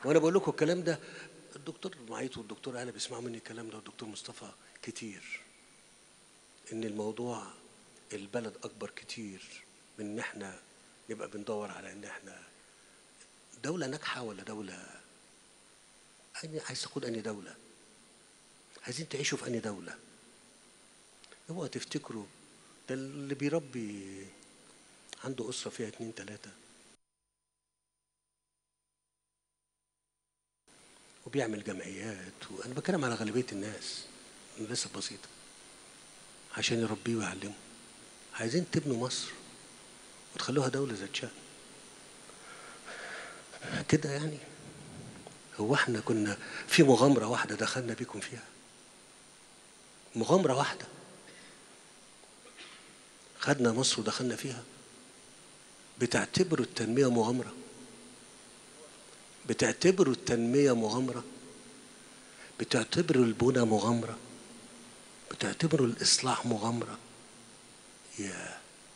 وانا بقول لكم الكلام ده الدكتور معيط والدكتور هلا بيسمعوا مني الكلام ده والدكتور مصطفى كتير ان الموضوع البلد اكبر كتير من ان احنا نبقى بندور على ان احنا دولة ناجحة ولا دولة أني عايز تقول أني دولة عايزين تعيشوا في أني دولة اوعوا تفتكروا ده اللي بيربي عنده أسرة فيها اتنين تلاتة وبيعمل جمعيات وأنا بتكلم على غالبية الناس الناس البسيطة عشان يربيه ويعلمه عايزين تبنوا مصر وتخلوها دولة ذات شأن كده يعني هو احنا كنا في مغامرة واحدة دخلنا بيكم فيها مغامرة واحدة خدنا مصر ودخلنا فيها بتعتبروا التنمية مغامرة بتعتبروا التنمية مغامرة بتعتبروا البنى مغامرة بتعتبروا الإصلاح مغامرة يا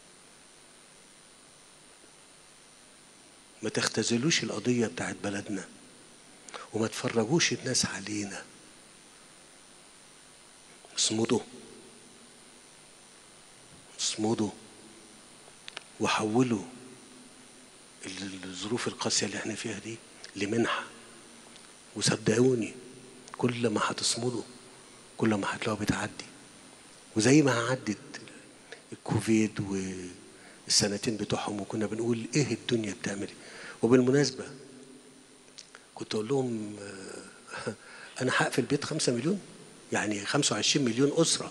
ما تختزلوش القضية بتاعت بلدنا وما تفرجوش الناس علينا اصمدوا اصمدوا وحولوا الظروف القاسية اللي احنا فيها دي لمنحة وصدقوني كل ما هتصمدوا كل ما هتلاقوا بتعدي وزي ما عدت الكوفيد والسنتين بتوعهم وكنا بنقول ايه الدنيا بتعمل ايه وبالمناسبة كنت اقول لهم آه، انا هقفل بيت خمسة مليون يعني 25 مليون اسرة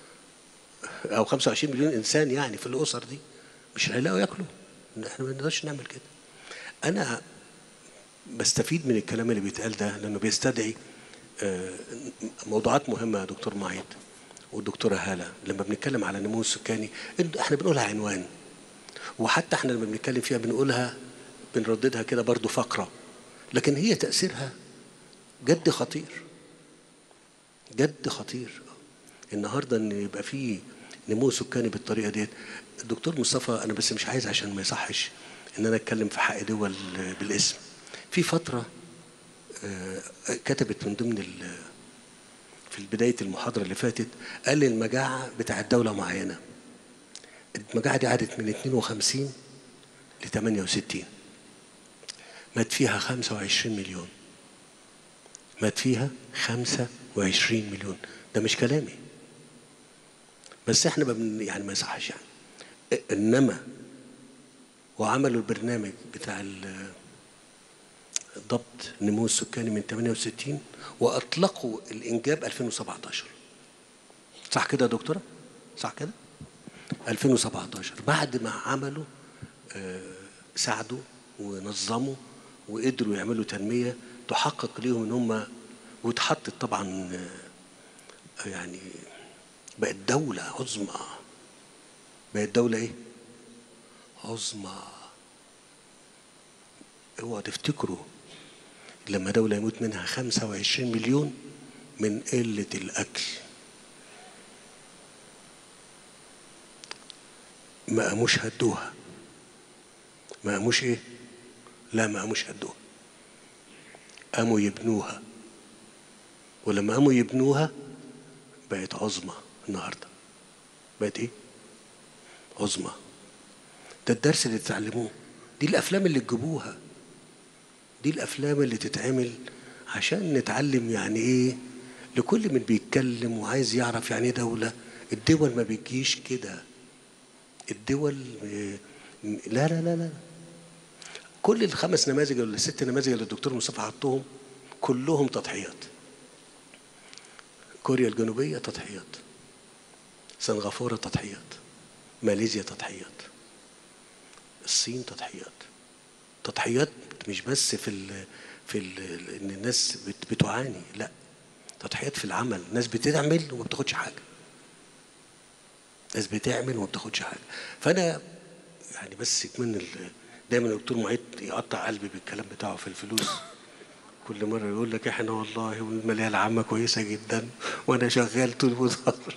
او 25 مليون انسان يعني في الاسر دي مش هيلاقوا ياكلوا احنا ما نقدرش نعمل كده انا بستفيد من الكلام اللي بيتقال ده لانه بيستدعي آه، موضوعات مهمه يا دكتور معيد والدكتوره هاله لما بنتكلم على النمو السكاني احنا بنقولها عنوان وحتى احنا لما بنتكلم فيها بنقولها بنرددها كده برضو فقره لكن هي تاثيرها جد خطير جد خطير النهارده ان يبقى في نمو سكاني بالطريقه ديت الدكتور مصطفى انا بس مش عايز عشان ما يصحش ان انا اتكلم في حق دول بالاسم في فتره آه، كتبت من ضمن ال- في بدايه المحاضره اللي فاتت قال المجاعه بتاعت دوله معينه المجاعه دي عادت من 52 ل 68 مات فيها 25 مليون مات فيها 25 مليون ده مش كلامي بس احنا ما بن يعني ما يصحش يعني انما وعملوا البرنامج بتاع ال- ضبط النمو السكاني من 68 واطلقوا الانجاب 2017 صح كده يا دكتوره؟ صح كده؟ 2017 بعد ما عملوا آه، ساعدوا ونظموا وقدروا يعملوا تنميه تحقق ليهم ان هم واتحطت طبعا آه، يعني بقت دولة عظمى بقت دولة ايه؟ عظمى اوعوا تفتكروا لما دولة يموت منها 25 مليون من قلة الأكل ما قاموش هدوها ما قاموش ايه؟ لا ما قاموش هدوها قاموا يبنوها ولما قاموا يبنوها بقت عظمى النهارده بقت ايه؟ عظمى ده الدرس اللي تتعلموه دي الافلام اللي تجيبوها دي الافلام اللي تتعمل عشان نتعلم يعني ايه لكل من بيتكلم وعايز يعرف يعني ايه دوله الدول ما بتجيش كده الدول م- م- لا لا لا لا كل الخمس نماذج ولا الست نماذج اللي الدكتور مصطفى حطهم كلهم تضحيات كوريا الجنوبية تضحيات سنغافورة تضحيات ماليزيا تضحيات الصين تضحيات تضحيات مش بس في ال في ال ان الناس بت- بتعاني لا تضحيات في العمل ناس بتعمل وما بتاخدش حاجه ناس بتعمل وما بتاخدش حاجه فانا يعني بس من ال... دايما الدكتور معيد يقطع قلبي بالكلام بتاعه في الفلوس كل مره يقول لك احنا والله والماليه العامه كويسه جدا وانا شغال طول النهار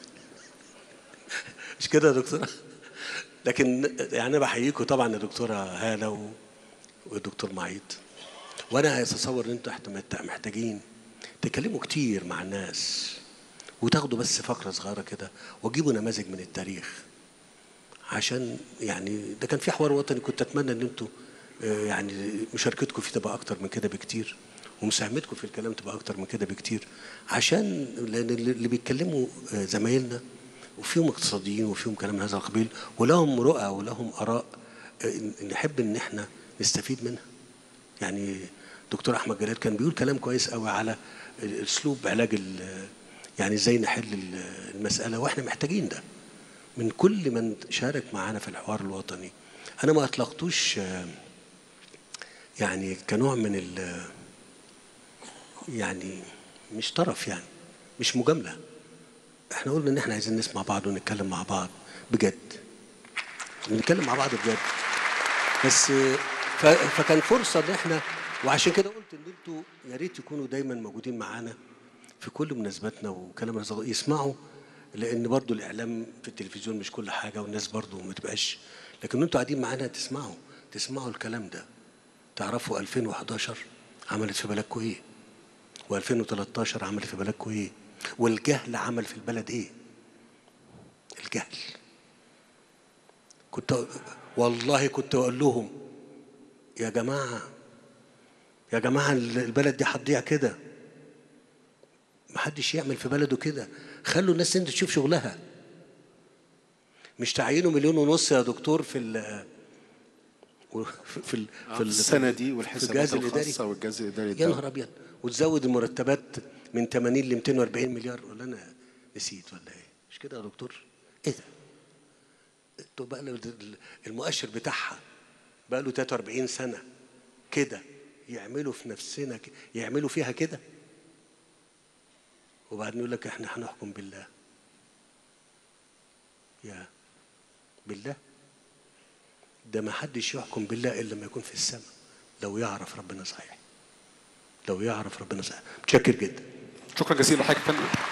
مش كده يا دكتوره لكن يعني انا بحييكم طبعا يا دكتوره هاله و- والدكتور معيد وانا اتصور ان انتوا محت- محتاجين تتكلموا كتير مع الناس وتاخدوا بس فقره صغيره كده وتجيبوا نماذج من التاريخ عشان يعني ده كان في حوار وطني كنت اتمنى ان انتوا آه، يعني مشاركتكم فيه تبقى اكتر من كده بكتير ومساهمتكم في الكلام تبقى اكتر من كده بكتير عشان لان اللي اللي بيتكلموا آه، زمايلنا وفيهم اقتصاديين وفيهم كلام من هذا القبيل ولهم رؤى ولهم اراء آه، إن- نحب ان احنا نستفيد منها يعني دكتور احمد جلال كان بيقول كلام كويس قوي على اسلوب علاج ال- يعني ازاي نحل ال- المساله واحنا محتاجين ده من كل من شارك معانا في الحوار الوطني انا ما اطلقتوش آه، يعني كنوع من ال يعني مش طرف يعني مش مجامله احنا قلنا ان احنا عايزين نسمع بعض ونتكلم مع بعض بجد نتكلم مع بعض بجد بس ف- فكان فرصه ان احنا وعشان كده قلت ان انتوا يا ريت تكونوا دايما موجودين معانا في كل مناسباتنا وكلام هذا يسمعوا لان برضو الاعلام في التلفزيون مش كل حاجه والناس برضو ما تبقاش لكن انتوا قاعدين معانا تسمعوا تسمعوا الكلام ده تعرفوا 2011 عملت في بلدكم ايه و2013 عملت في بلدكم ايه والجهل عمل في البلد ايه الجهل كنت والله كنت اقول لهم يا جماعه يا جماعه البلد دي هتضيع كده محدش يعمل في بلده كده خلوا الناس تنزل تشوف شغلها مش تعينوا مليون ونص يا دكتور في ال في في, ال- في في ال- السنة دي في والحسابات الجهاز الاداري الخاصة والجهاز الإداري يا ده نهار ابيض وتزود المرتبات من 80 ل 240 مليار ولا انا نسيت ولا ايه مش كده يا دكتور ايه ده انتوا بقى له المؤشر بتاعها بقى له 43 سنه كده يعملوا في نفسنا ك- يعملوا فيها كده وبعدين يقول لك احنا هنحكم بالله يا بالله ده ما حدش يحكم بالله الا لما يكون في السماء لو يعرف ربنا صحيح لو يعرف ربنا صحيح متشكر جدا شكرا جزيلا لحضرتك يا فندم